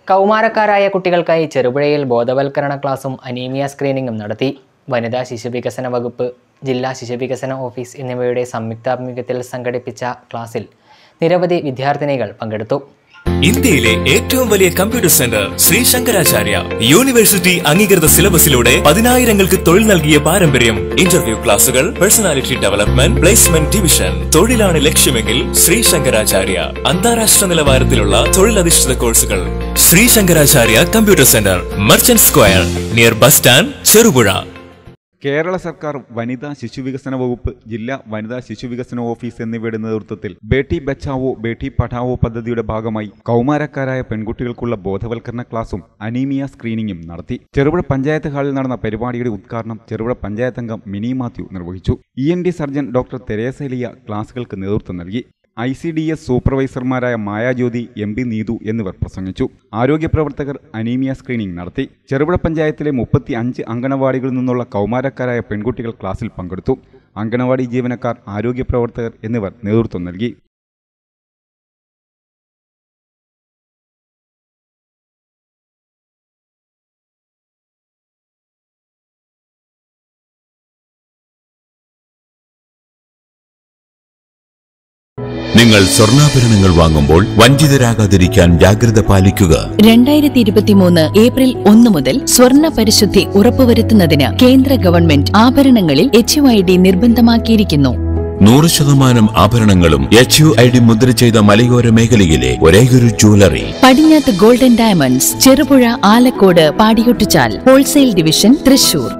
കൗമാരക്കാരായ കുട്ടികൾക്കായി ചെറുപുഴയിൽ ബോധവൽക്കരണ ക്ലാസും അനീമിയ സ്ക്രീനിങ്ങും നടത്തി വനിതാ ശിശുവികസന വകുപ്പ് ജില്ലാ ശിശുവികസന ഓഫീസ് എന്നിവയുടെ സംയുക്താഭിമുഖ്യത്തിൽ സംഘടിപ്പിച്ച ക്ലാസ്സിൽ നിരവധി വിദ്യാർത്ഥിനികൾ പങ്കെടുത്തു ഇന്ത്യയിലെ ഏറ്റവും വലിയ computer centre Shri Sankaracharya university അംഗീകൃത സിലബസിലൂടെ പതിനായിരങ്ങൾക്ക് തൊഴിൽ നൽകിയ പാരമ്പര്യം ഇന്റർവ്യൂ ക്ലാസുകൾ പേഴ്സണാലിറ്റി ഡെവലപ്മെന്റ് പ്ലേസ്മെന്റ് ഡിവിഷൻ തൊഴിലാണ് ലക്ഷ്യമെങ്കിൽ ശ്രീ ശങ്കരാചാര്യ അന്താരാഷ്ട്ര നിലവാരത്തിലുള്ള തൊഴിലധിഷ്ഠിത കോഴ്സുകൾ Shri Sankaracharya computer centre merchant square near bus stand Cherupuzha Kerala സർക്കാർ വനിതാ ശിശുവികസന വകുപ്പ് ജില്ലാ വനിതാ ശിശുവികസന ഓഫീസ് എന്നിവയുടെ നേതൃത്വത്തിൽ ബേട്ടി ബച്ചാവോ ബേട്ടി പഠാവോ പദ്ധതിയുടെ ഭാഗമായി കൗമാരക്കാരായ പെൺകുട്ടികൾക്കുള്ള ബോധവൽക്കരണ ക്ലാസും അനീമിയ സ്ക്രീനിങ്ങും നടത്തി ചെറുപുഴ പഞ്ചായത്ത് ഹാളിൽ നടന്ന പരിപാടിയുടെ ഉദ്ഘാടനം ചെറുപുഴ പഞ്ചായത്ത് അംഗം മിനി മാത്യു നിർവഹിച്ചു E N T surgeon doctor Theresalia ക്ലാസുകൾക്ക് നേതൃത്വം നൽകി ഐ സി ഡി എസ് സൂപ്പർവൈസർമാരായ മായാജ്യോതി എം പി നീതു എന്നിവർ പ്രസംഗിച്ചു ആരോഗ്യ പ്രവർത്തകർ അനീമിയ സ്ക്രീനിംഗ് നടത്തി ചെറുപുഴ പഞ്ചായത്തിലെ മുപ്പത്തി അഞ്ച് അങ്കണവാടികളിൽ നിന്നുള്ള കൗമാരക്കാരായ പെൺകുട്ടികൾ ക്ലാസ്സിൽ പങ്കെടുത്തു അങ്കണവാടി ജീവനക്കാർ ആരോഗ്യ പ്രവർത്തകർ എന്നിവർ നേതൃത്വം നൽകി നിങ്ങൾ സ്വർണ്ണാഭരണങ്ങൾ വാങ്ങുമ്പോൾ വഞ്ചിതരാകാതിരിക്കാൻ ജാഗ്രത പാലിക്കുക രണ്ടായിരത്തി ഇരുപത്തിമൂന്ന് ഏപ്രിൽ ഒന്ന് മുതൽ സ്വർണ്ണ പരിശുദ്ധി ഉറപ്പുവരുത്തുന്നതിന് കേന്ദ്ര ഗവൺമെന്റ് ആഭരണങ്ങളിൽ എച്ച് യു ഐ ഡി നിർബന്ധമാക്കിയിരിക്കുന്നു നൂറ് ശതമാനം ആഭരണങ്ങളും എച്ച് യു ഐ ഡി മുദ്ര ചെയ്ത മലയോര മേഖലയിലെ ഒരേയൊരു ജ്വല്ലറി പടിഞ്ഞാത്ത് ഗോൾഡൻ ഡയമണ്ട്സ് ചെറുപുഴ ആലക്കോട് പാടിയൊട്ടിച്ചാൽ ഹോൾസെയിൽ ഡിവിഷൻ തൃശൂർ